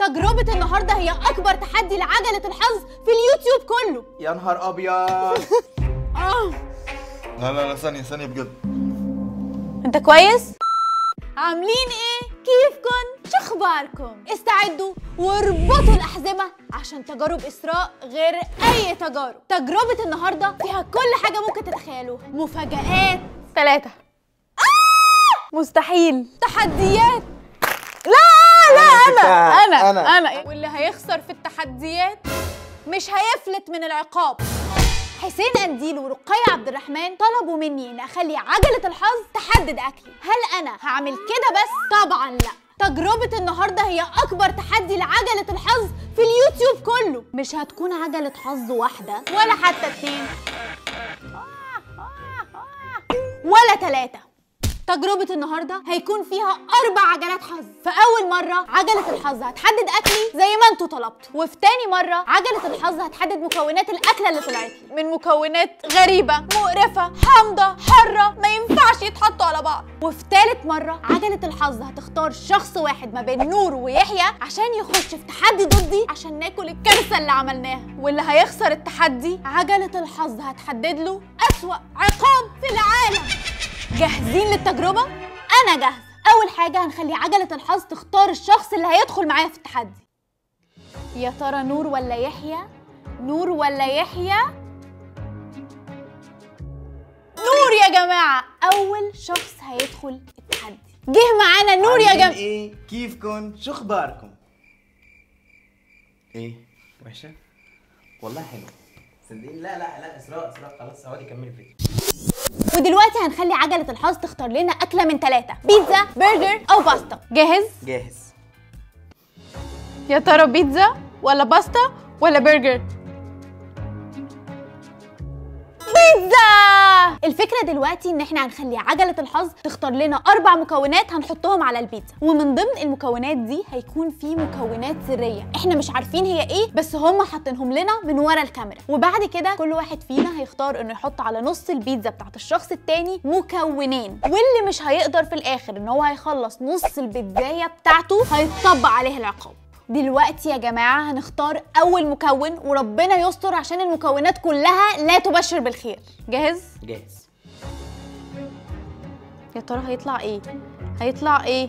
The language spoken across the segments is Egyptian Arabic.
تجربة النهاردة هي أكبر تحدي لعجلة الحظ في اليوتيوب كله يا نهار ابيض آه لا لا لا ثانية ثانية بجد أنت كويس؟ عاملين إيه؟ كيفكن؟ شو أخباركم؟ استعدوا واربطوا الأحزمة عشان تجارب إسراء غير أي تجارب تجربة النهاردة فيها كل حاجة ممكن تتخيلوها مفاجآت ثلاثة مستحيل تحديات لا لا انا انا أنا. انا واللي هيخسر في التحديات مش هيفلت من العقاب حسين قنديل ورقية عبد الرحمن طلبوا مني ان اخلي عجلة الحظ تحدد اكلي هل انا هعمل كده بس طبعا لا تجربة النهاردة هي أكبر تحدي لعجلة الحظ في اليوتيوب كله مش هتكون عجلة حظ واحدة ولا حتى اتنين ولا ثلاثة تجربة النهاردة هيكون فيها أربع عجلات حظ فأول مرة عجلة الحظ هتحدد أكلي زي ما انتوا طلبتوا وفي تاني مرة عجلة الحظ هتحدد مكونات الأكلة اللي طلعت لي من مكونات غريبة مقرفة حامضة حارة ما ينفعش يتحطوا على بعض وفي تالت مرة عجلة الحظ هتختار شخص واحد ما بين نور ويحيى عشان يخش في تحدي ضدي عشان ناكل الكارثة اللي عملناها واللي هيخسر التحدي عجلة الحظ هتحدد له أسوأ عقاب في العالم جاهزين للتجربة؟ أنا جاهزة أول حاجة هنخلي عجلة الحظ تختار الشخص اللي هيدخل معايا في التحدي يا ترى نور ولا يحيى؟ نور ولا يحيى؟ نور يا جماعة أول شخص هيدخل التحدي جه معانا نور يا عاملين جماعة ايه كيفكن شو اخباركم ايه وحشة والله حلو صدقيني لا لا لا اسراء اسراء خلاص اقعدي كملي الفيديو ودلوقتي هنخلي عجلة الحظ تختار لنا أكلة من ثلاثة بيتزا برجر أو باستا جاهز؟ جاهز يا ترى بيتزا ولا باستا ولا برجر بيتزا الفكره دلوقتي ان احنا هنخلي عجله الحظ تختار لنا اربع مكونات هنحطهم على البيتزا ومن ضمن المكونات دي هيكون في مكونات سريه احنا مش عارفين هي ايه بس هم حاطينهم لنا من ورا الكاميرا وبعد كده كل واحد فينا هيختار انه يحط على نص البيتزا بتاعت الشخص التاني مكونين واللي مش هيقدر في الاخر ان هو هيخلص نص البيتزايه بتاعته هيطبق عليه العقاب دلوقتي يا جماعة هنختار أول مكون وربنا يستر عشان المكونات كلها لا تبشر بالخير جاهز؟ جاهز يا ترى هيطلع ايه؟ هيطلع ايه؟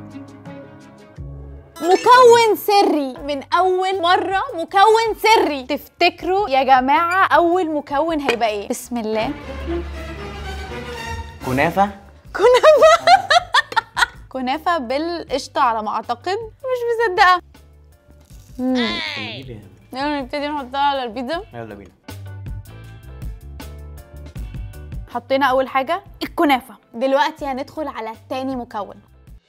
مكون سري من أول مرة مكون سري تفتكروا يا جماعة أول مكون هيبقى ايه؟ بسم الله كنافة كنافة كنافة بالقشطة على ما أعتقد مش مصدقة نجيب إيه؟ يلا نبتدي نحطها على البيتزا يلا بينا حطينا اول حاجه الكنافه دلوقتي هندخل على تاني مكون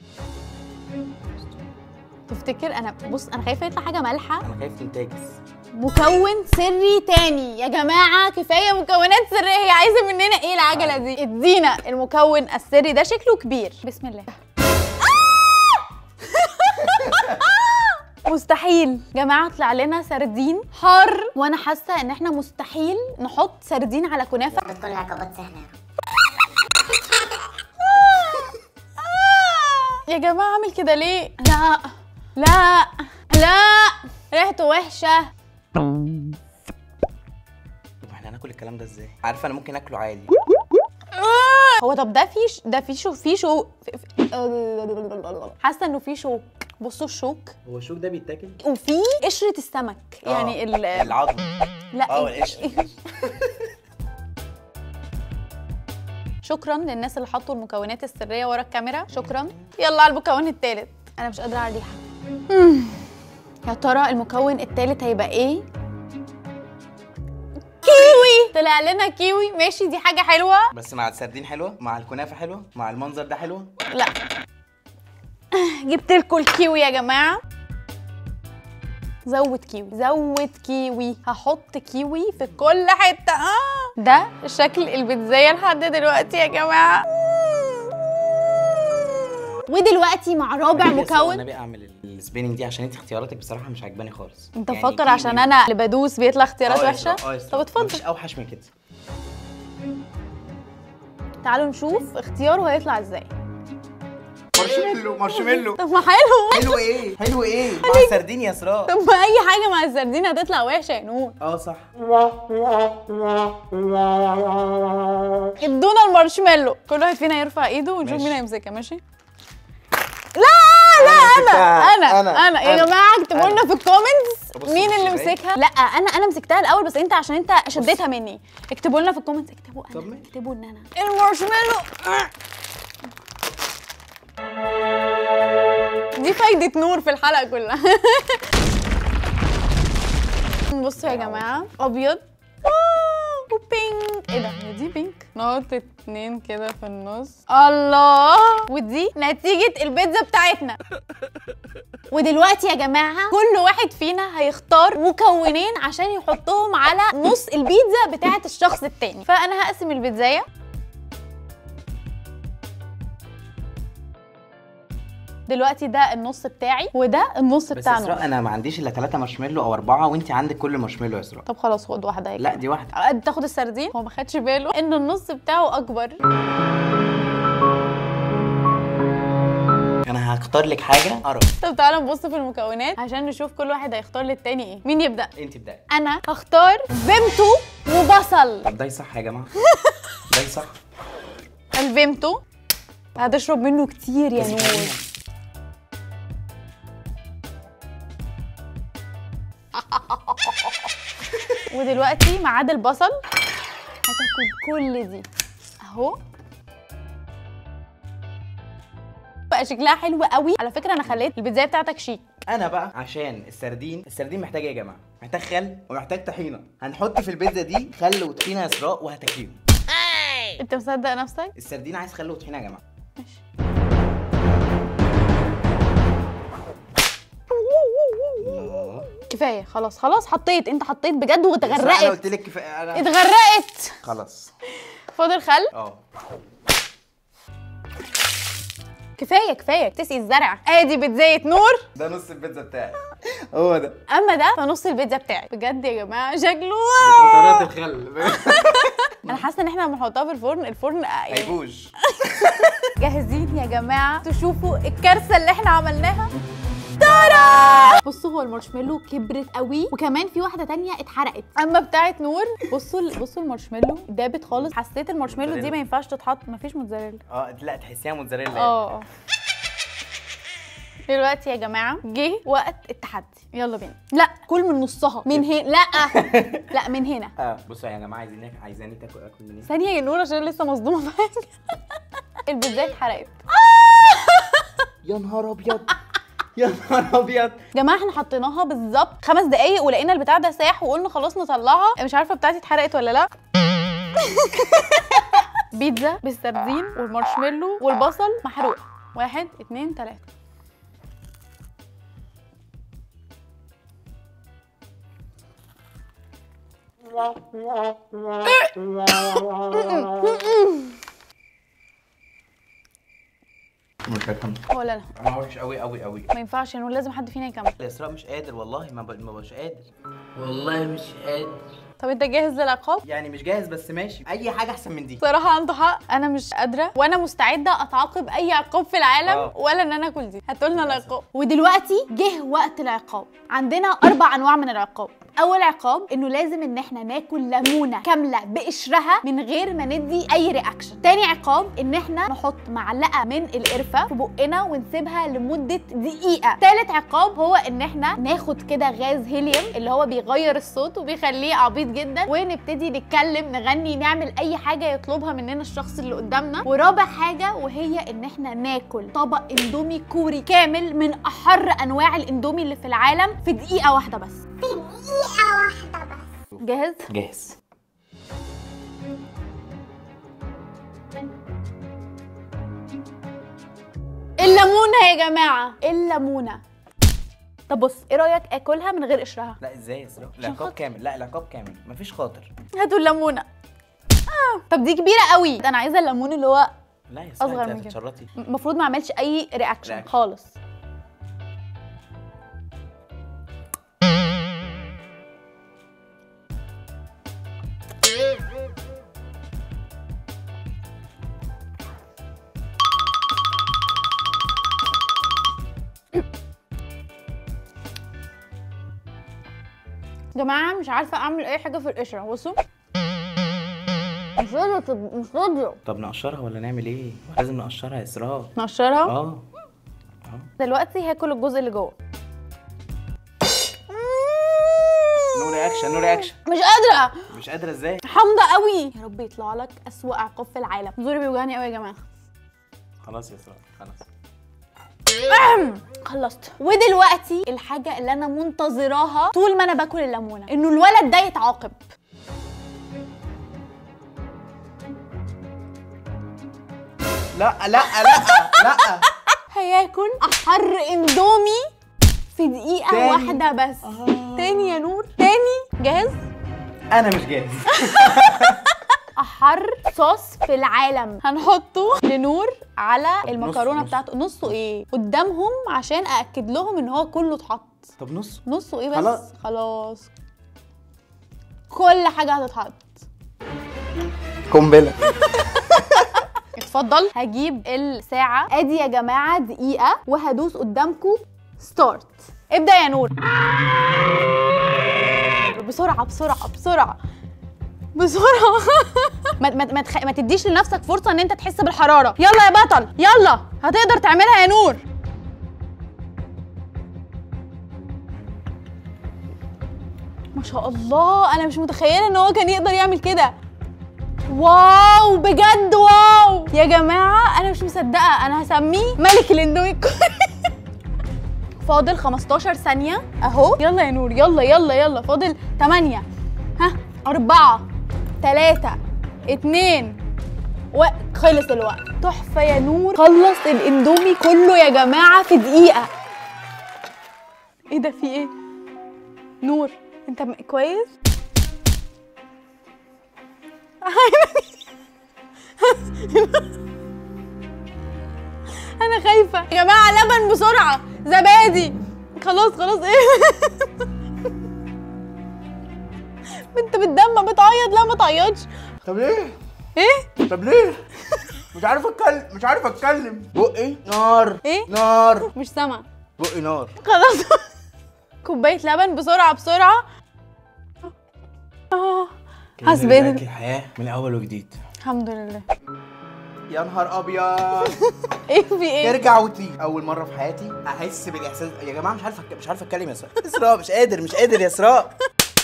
تفتكر انا بص انا خايفه يطلع حاجه مالحه انا خايف تنتكس مكون سري تاني يا جماعه كفايه مكونات سريه هي عايزه مننا ايه العجله دي ادينا المكون السري ده شكله كبير بسم الله مستحيل جماعه طلع لنا سردين حار وانا حاسه ان احنا مستحيل نحط سردين على كنافه بتكون العقبات سهلة يا جماعة اعمل كده ليه؟ لا لا لا ريحته وحشة طب احنا هناكل الكلام ده ازاي عارفه انا ممكن اكله عادي هو طب ده في ش... ده في شو في شو في... في... حاسة انه في شوك بصوا الشوك هو الشوك ده بيتاكل وفي قشرة السمك يعني ال... العظم لا اه القشر شكرا للناس اللي حطوا المكونات السرية ورا الكاميرا شكرا يلا على المكون التالت انا مش قادرة على الريحة مم. يا ترى المكون التالت هيبقى ايه؟ كيوي طلع لنا كيوي ماشي دي حاجة حلوة بس مع السردين حلوه مع الكنافه حلوه مع المنظر ده حلوه لا جبت لكم الكيوي يا جماعة زود كيوي زود كيوي هحط كيوي في كل حتة اه ده شكل البيتزاية لحد دلوقتي يا جماعة ودلوقتي مع رابع انا مكون بقى اعمل السبيننج دي عشان انت اختياراتك بصراحه مش عجباني خالص انت يعني مفكر دي عشان من- انا اللي بدوس بيطلع اختيارات آه، وحشة إسراء، آه، إسراء. طب اتفضل مفيش اوحش من كده تعالوا نشوف اختياره هيطلع ازاي مارشميلو مارشميلو طب ما حلو حلو ايه حلو ايه مع السردين يا اسراء طب ما اي حاجه مع السردين هتطلع وحشه يا نور اه صح ادونا المارشميلو كل واحد فينا يرفع ايده ونشوف ماشي. مين هيمسكها ماشي لا لا مسكتها. انا انا أنا. انا يا أنا. جماعه اكتبوا أنا. لنا في الكومنتس بص مين بص اللي إزاي. مسكها لا انا انا مسكتها الاول بس انت عشان انت شديتها مني اكتبوا لنا في الكومنتس اكتبوا طب انا ماشي. اكتبوا ان انا المارشميلو دي فايدة نور في الحلقة كلها بصوا يا جماعة أبيض آه، وبينك ايه ده هي دي بينك نحط اتنين كده في النص الله ودي نتيجة البيتزا بتاعتنا ودلوقتي يا جماعة كل واحد فينا هيختار مكونين عشان يحطهم على نص البيتزا بتاعت الشخص التاني فأنا هقسم البيتزاية دلوقتي ده النص بتاعي وده النص بس بتاع اسراء نور انا ما عنديش الا ثلاثة مارشميلو او اربعة وانت عندك كل مارشميلو يا اسراء طب خلاص خد واحدة هيك لا دي واحدة قد تاخد السردين هو ما خدش باله ان النص بتاعه اكبر انا هختار لك حاجة قرف طب تعالى نبص في المكونات عشان نشوف كل واحد هيختار للتاني ايه مين يبدا انت ابدأي انا هختار فيمتو وبصل طب ده صح يا جماعة ده صح الفيمتو هتشرب منه كتير يا بس نور كمان. ودلوقتي ميعاد البصل هتاكل كل دي اهو بقى شكلها حلو قوي على فكره انا خليت البيتزا بتاعتك شيك انا بقى عشان السردين السردين محتاج ايه يا جماعه محتاج خل ومحتاج طحينه هنحط في البيتزا دي خل وطحينه يا اسراء وهتاكليهم انت مصدق نفسك السردين عايز خل وطحينه يا جماعه ماشي الله كفايه خلاص خلاص حطيت انت حطيت بجد انا واتغرقت قلت لك كفايه انا اتغرقت خلاص فاضل خل اه كفايه كفايه تسقي الزرع ادي بيتزاية نور ده نص البيتزا بتاعي هو ده اما ده فنص البيتزا بتاعي بجد يا جماعه شكله قطرات الخل انا حاسه ان احنا لما نحطها في الفرن الفرن يعني هيبوش جاهزين يا جماعه تشوفوا الكارثه اللي احنا عملناها تارا بصوا هو المارشميلو كبرت قوي وكمان في واحده تانية اتحرقت اما بتاعت نور بصوا ال- بصوا المارشميلو دابت خالص حسيت المارشميلو دي موتزاريلا. ما ينفعش تتحط مفيش موتزاريلا اه لا تحسيها موتزاريلا يعني. اه اه دلوقتي يا جماعه جه وقت التحدي يلا بينا لا كل من نصها من هنا لا لا من هنا اه بصوا يا جماعه عايزين عايزاني تاكل اكل منين ثانيه يا نور عشان لسه مصدومه في حاجه البيتزا اتحرقت يا نهار ابيض يا نهار ابيض جماعه احنا حطيناها بالظبط خمس دقايق ولقينا البتاع ده ساح وقلنا خلاص نطلعها مش عارفه بتاعتي اتحرقت ولا لا بيتزا بالسردين والمارشميلو والبصل محروق واحد اتنين تلاته مش هكمل ولا لا انا وحش قوي قوي قوي ما ينفعش يا نور لازم حد فينا يكمل يا اسراء مش قادر والله ما ب... ما بقاش قادر والله مش قادر طب انت جاهز للعقاب يعني مش جاهز بس ماشي اي حاجه احسن من دي صراحة عنده حق أنا مش قادرة وأنا مستعدة أتعاقب أي عقاب في العالم آه. ولا إن أنا آكل دي هاتولنا العقاب ودلوقتي جه وقت العقاب عندنا أربع أنواع من العقاب أول عقاب إنه لازم إن إحنا ناكل ليمونة كاملة بقشرها من غير ما ندي أي رياكشن تاني عقاب إن إحنا نحط معلقة من القرفة في بقنا ونسيبها لمدة دقيقة تالت عقاب هو إن إحنا ناخد كده غاز هيليوم اللي هو بيغير الصوت وبيخليه عبيط جدا ونبتدي نتكلم نغني نعمل اي حاجه يطلبها مننا الشخص اللي قدامنا ورابع حاجه وهي ان احنا ناكل طبق اندومي كوري كامل من احر انواع الاندومي اللي في العالم في دقيقه واحده بس جاهز جاهز الليمونه يا جماعه الليمونه طب بص ايه رايك اكلها من غير قشرها لا ازاي يا اسراء خاطر. العقاب كامل لا العقاب كامل مفيش خاطر هاتوا الليمونه آه. طب دي كبيره قوي انا عايزه الليمون اللي هو لا يا اسراء أصغر انت من كده. هتتشرطي المفروض ما اعملش اي رياكشن رياكشن. خالص جماعه مش عارفه اعمل اي حاجه في القشره بصوا مش راضيه تب- مش راضيه طب نقشرها ولا نعمل ايه لازم نقشرها يا اسراء نقشرها اه دلوقتي هاكل الجزء اللي جوه نو رياكشن نو رياكشن مش قادره مش قادره ازاي حامضه قوي يا رب يطلع لك اسوأ عقاب في العالم زوري بيوجعني قوي يا جماعه خلاص يا اسراء خلاص خلصت ودلوقتي الحاجه اللي انا منتظراها طول ما انا باكل الليمونه انه الولد ده يتعاقب لا لا لا لا هياكل احر اندومي في دقيقه تاني. واحده بس تاني يا نور تاني جاهز انا مش جاهز احر صوص في العالم هنحطه لنور على المكرونه نص. بتاعته نصه ايه قدامهم عشان ااكد لهم ان هو كله اتحط طب نص نصه ايه بس خلاص. خلاص كل حاجه هتتحط قنبله اتفضل هجيب الساعة ادي يا جماعة دقيقة وهدوس قدامكم ستارت ابدأ يا نور بسرعة بسرعة بسرعة بسرعة ما ما ما, تخ... ما تديش لنفسك فرصة ان انت تحس بالحرارة يلا يا بطل يلا هتقدر تعملها يا نور ما شاء الله انا مش متخيلة ان هو كان يقدر يعمل كده واو بجد واو يا جماعة أنا مش مصدقة أنا هسميه ملك الاندومي الكوري فاضل 15 ثانية أهو يلا يا نور يلا يلا يلا فاضل 8 ها أربعة ثلاثة اتنين وخلص الوقت تحفة يا نور خلص الاندومي كله يا جماعة في دقيقة ايه ده في ايه؟ نور انت م- كويس؟ انا خايفه يا جماعه لبن بسرعه زبادي خلاص خلاص ايه انت بتدمع بتعيط لا ما تعيطش طب ليه ايه طب ليه مش عارف اتكلم مش عارف اتكلم بقي نار إيه؟ نار مش سامع بقي نار خلاص كوبايه لبن بسرعه بسرعه اه حاسس نرجع بإيه؟ الحياه من اول وجديد الحمد لله يا نهار ابيض ايه في ايه ترجع وتيجي اول مره في حياتي احس بالاحساس يا جماعه مش عارف أك- مش عارف اتكلم يا اسراء اسراء مش قادر مش قادر يا اسراء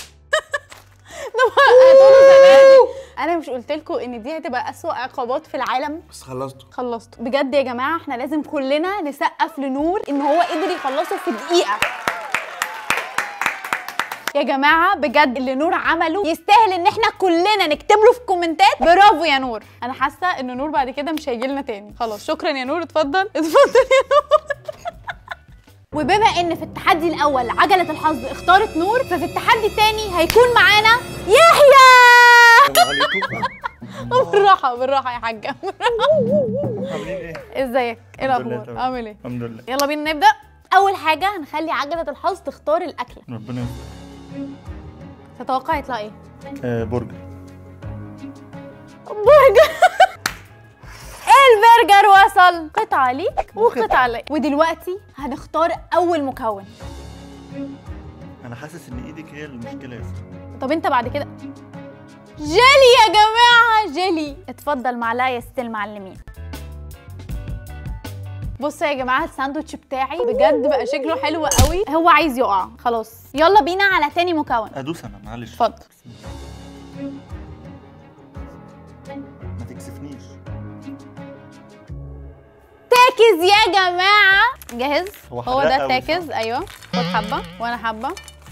انا مش قلت لكم ان دي هتبقى اسوأ عقابات في العالم بس خلصت خلصت بجد يا جماعه احنا لازم كلنا نسقف لنور ان هو قدر يخلصه في دقيقه يا جماعه بجد اللي نور عمله يستاهل ان احنا كلنا نكتب له في الكومنتات برافو يا نور انا حاسه ان نور بعد كده مش هيجي لنا تاني خلاص شكرا يا نور اتفضل اتفضل يا نور وبما ان في التحدي الاول عجله الحظ اختارت نور ففي التحدي الثاني هيكون معانا يحيى بالراحه بالراحه يا حاجه عاملين ايه؟ ازيك ايه الحمد لله الاخبار تمام. عامل ايه الحمد لله يلا بينا نبدا اول حاجه هنخلي عجله الحظ تختار الاكله ربنا يستر تتوقع يطلع ايه آه برجر برجر البرجر وصل قطعه ليك وقطعه ليك ودلوقتي هنختار اول مكون انا حاسس ان ايدك هي المشكله يا اسطى طب انت بعد كده جيلي يا جماعه جيلي اتفضل معلقه يا ست المعلمين بصوا يا جماعه الساندوتش بتاعي بجد بقى شكله حلو قوي هو عايز يقع خلاص يلا بينا على تاني مكون ادوس انا معلش اتفضل ما تكسفنيش تاكز يا جماعه جاهز هو هو حراق ده أوي، تاكز صح؟ ايوه خد حبه وانا حبه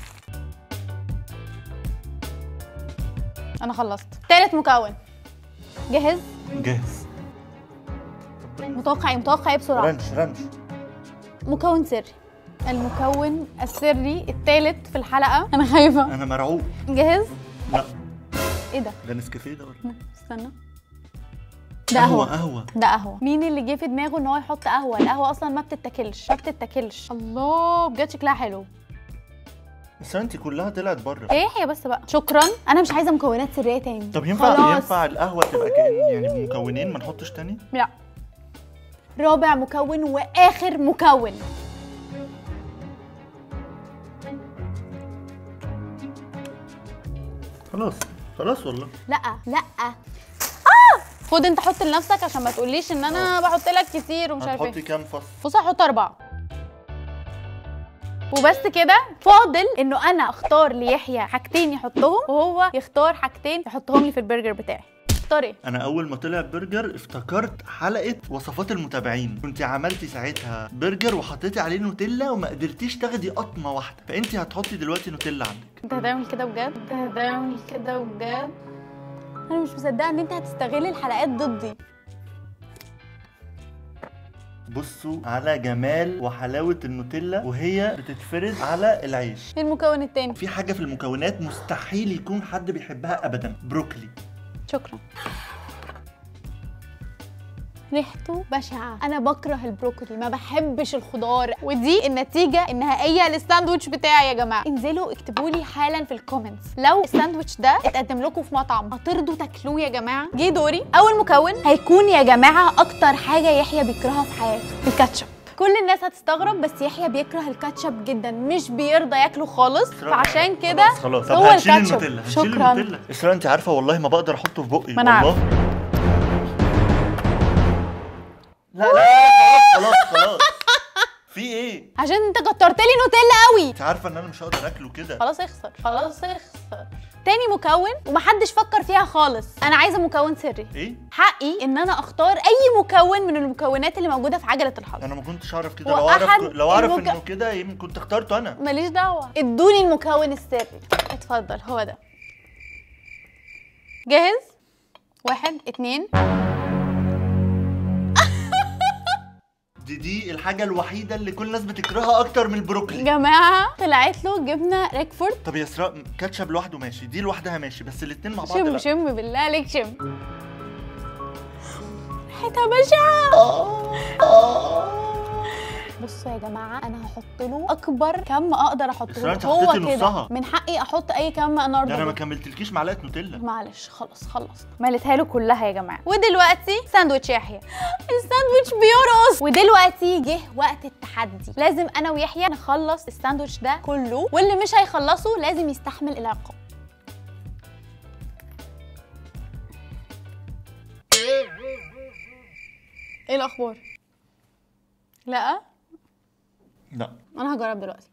انا خلصت تالت مكون جاهز جاهز متوقع ايه متوقع ايه بسرعه رنش رنش مكون سري المكون السري الثالث في الحلقه انا خايفه انا مرعوب جاهز لا ايه ده ده نسكافيه ده ولا استنى ده قهوه قهوه قهوه ده قهوه مين اللي جه في دماغه ان هو يحط قهوه القهوه اصلا ما بتتاكلش ما بتتاكلش الله بجد شكلها حلو بس انت كلها طلعت بره ايه يا بس بقى شكرا انا مش عايزه مكونات سريه تاني طب ينفع خلاص. ينفع القهوه تبقى كأن يعني مكونين ما نحطش تاني لا رابع مكون واخر مكون خلاص خلاص والله لا لا اه خد انت حط لنفسك عشان ما تقوليش ان انا بحط لك كتير ومش عارفه هتحطي ايه كام فص بص هحط اربعه وبس كده فاضل انه انا اختار ليحيى حاجتين يحطهم وهو يختار حاجتين يحطهم لي في البرجر بتاعي اختار ايه انا اول ما طلع برجر افتكرت حلقه وصفات المتابعين كنت عملتي ساعتها برجر وحطيتي عليه نوتيلا وما قدرتيش تاخدي قطمه واحده فانت هتحطي دلوقتي نوتيلا عندك انت هتعمل كده بجد انت هتعمل كده بجد انا مش مصدقه ان انت هتستغل الحلقات ضدي بصوا على جمال وحلاوه النوتيلا وهي بتتفرد على العيش ايه المكون التاني في حاجه في المكونات مستحيل يكون حد بيحبها ابدا بروكلي شكرا ريحته بشعة أنا بكره البروكلي ما بحبش الخضار ودي النتيجة النهائية للساندوتش بتاعي يا جماعة انزلوا اكتبوا لي حالا في الكومنتس لو الساندوتش ده اتقدم لكم في مطعم هترضوا تاكلوه يا جماعة جه دوري أول مكون هيكون يا جماعة أكتر حاجة يحيى بيكرهها في حياته الكاتشب كل الناس هتستغرب بس يحيى بيكره الكاتشب جدا مش بيرضى ياكله خالص فعشان كده خلاص خلاص طب هو هنشيل الكاتشب النوتيلا هنشيل شكرا النوتيلا اسراء انت عارفه والله ما بقدر احطه في بقي ما أنا عارفة. والله لا لا لا خلاص خلاص خلاص في ايه عشان انت كترت لي نوتيلا قوي انت عارفه ان انا مش هقدر اكله كده خلاص اخسر خلاص اخسر تاني مكون ومحدش فكر فيها خالص انا عايزه مكون سري ايه حقي ان انا اختار اي مكون من المكونات اللي موجوده في عجله الحظ انا ما كنتش اعرف كده لو وأحد اعرف لو اعرف المك- انه كده يمكن كنت اخترته انا ماليش دعوه ادوني المكون السري اتفضل هو ده جاهز واحد اتنين دي دي الحاجه الوحيده اللي كل الناس بتكرهها اكتر من البروكلي جماعه طلعت له جبنه ريكفورد طب يا اسراء كاتشب لوحده ماشي دي لوحدها ماشي بس الاتنين مع بعض شم لا. شم بالله عليك شم ريحتها بشعه بصوا يا جماعه انا هحط له اكبر كم اقدر احطه بس أنت له هو حطيتي كده نصها. من حقي احط اي كم انا ده انا ما ارضى كملتلكيش معلقه نوتيلا معلش خلاص خلص مليتها له كلها يا جماعه ودلوقتي ساندوتش يحيى الساندوتش بيرقص ودلوقتي جه وقت التحدي لازم انا ويحيى نخلص الساندوتش ده كله واللي مش هيخلصه لازم يستحمل العقاب ايه الاخبار لا لا انا هجرب دلوقتي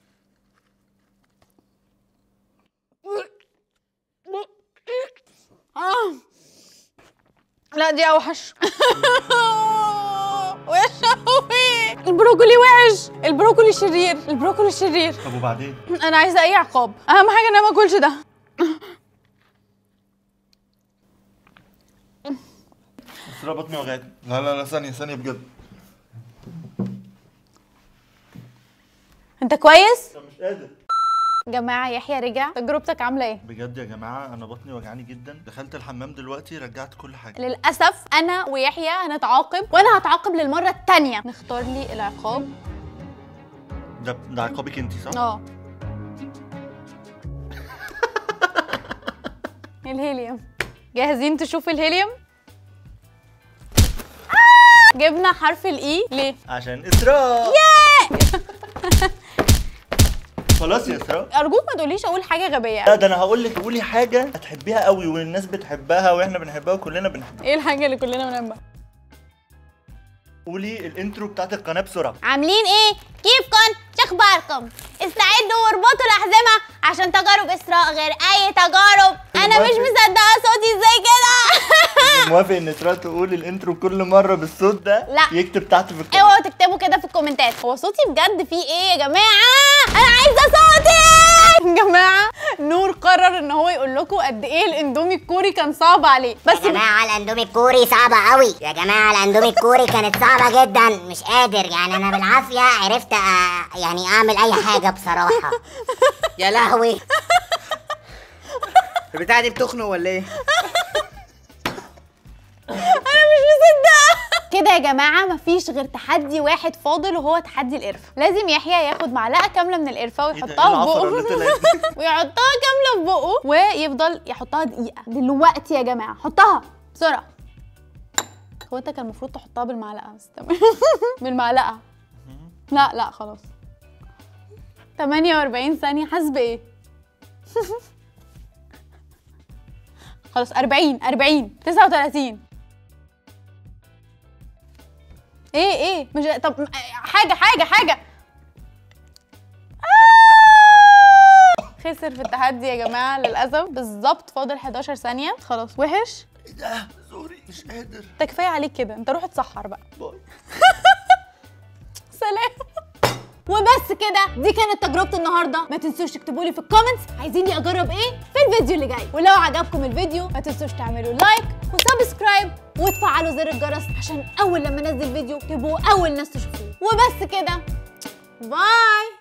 آه. لا دي اوحش وحش أوي. البروكولي وحش البروكولي شرير البروكولي شرير طب وبعدين انا عايزه اي عقاب اهم حاجه ان انا ما اكلش ده اسراء بطني وجعتني لا لا لا ثانيه ثانيه بجد انت كويس انا مش قادر جماعه يحيى رجع تجربتك عامله ايه بجد يا جماعه انا بطني وجعاني جدا دخلت الحمام دلوقتي رجعت كل حاجه للاسف انا ويحيى هنتعاقب وانا هتعاقب للمره الثانيه نختار لي العقاب ده ده عقابك انت صح اه الهيليوم جاهزين تشوفوا الهيليوم آه! جبنا حرف الاي ليه عشان اسراء خلاص يا اسراء ارجوك ما تقوليش اقول حاجه غبيه لا ده انا هقول لك قولي حاجه هتحبيها قوي والناس بتحبها واحنا بنحبها وكلنا بنحبها ايه الحاجه اللي كلنا بنحبها قولي الانترو بتاعت القناه بسرعه عاملين ايه كيفكم شخباركم استعدوا واربطوا الاحزمه عشان تجارب اسراء غير اي تجارب انا مش مصدقه صوتي ازاي كده موافق ان اسراء تقول الانترو كل مره بالصوت ده لا. يكتب تحت في الكومنت اوعوا تكتبوا كده في الكومنتات هو صوتي بجد فيه ايه يا جماعه انا عايزه صوتي يا جماعه نور قرر ان هو يقول لكم قد ايه الاندومي الكوري كان صعب عليه بس يا جماعة الاندومي الكوري صعبة قوي يا جماعة الاندومي الكوري كانت صعبة جدا مش قادر يعني انا بالعافية عرفت أ... يعني اعمل اي حاجة بصراحة يا لهوي البتاعه دي بتخنق ولا ايه انا مش مصدقه كده يا جماعه مفيش غير تحدي واحد فاضل وهو تحدي القرفه لازم يحيى ياخد معلقه كامله من القرفه ايه ده ايه ويحطها في العفره اللي بقه طلعت دي؟ ويحطها كامله في بقه ويفضل يحطها دقيقه دلوقتي يا جماعه حطها بسرعه هو انت كان المفروض تحطها بالمعلقه بس تمام بالمعلقه لا لا خلاص 48 ثانيه حاسس بايه خلاص 40 40 39 ايه ايه مش طب حاجه حاجه حاجه آه! خسر في التحدي يا جماعه للاسف بالظبط فاضل 11 ثانيه خلاص وحش ايه ده سوري مش قادر انت كفايه عليك كده انت روح اتسحر بقى باي سلام وبس كده دي كانت تجربة النهاردة ما تنسوش تكتبوا لي في الكومنتس عايزيني اجرب ايه في الفيديو اللي جاي ولو عجبكم الفيديو ما تنسوش تعملوا لايك وسبسكرايب وتفعلوا زر الجرس عشان اول لما انزل فيديو تبقوا اول ناس تشوفوه وبس كده باي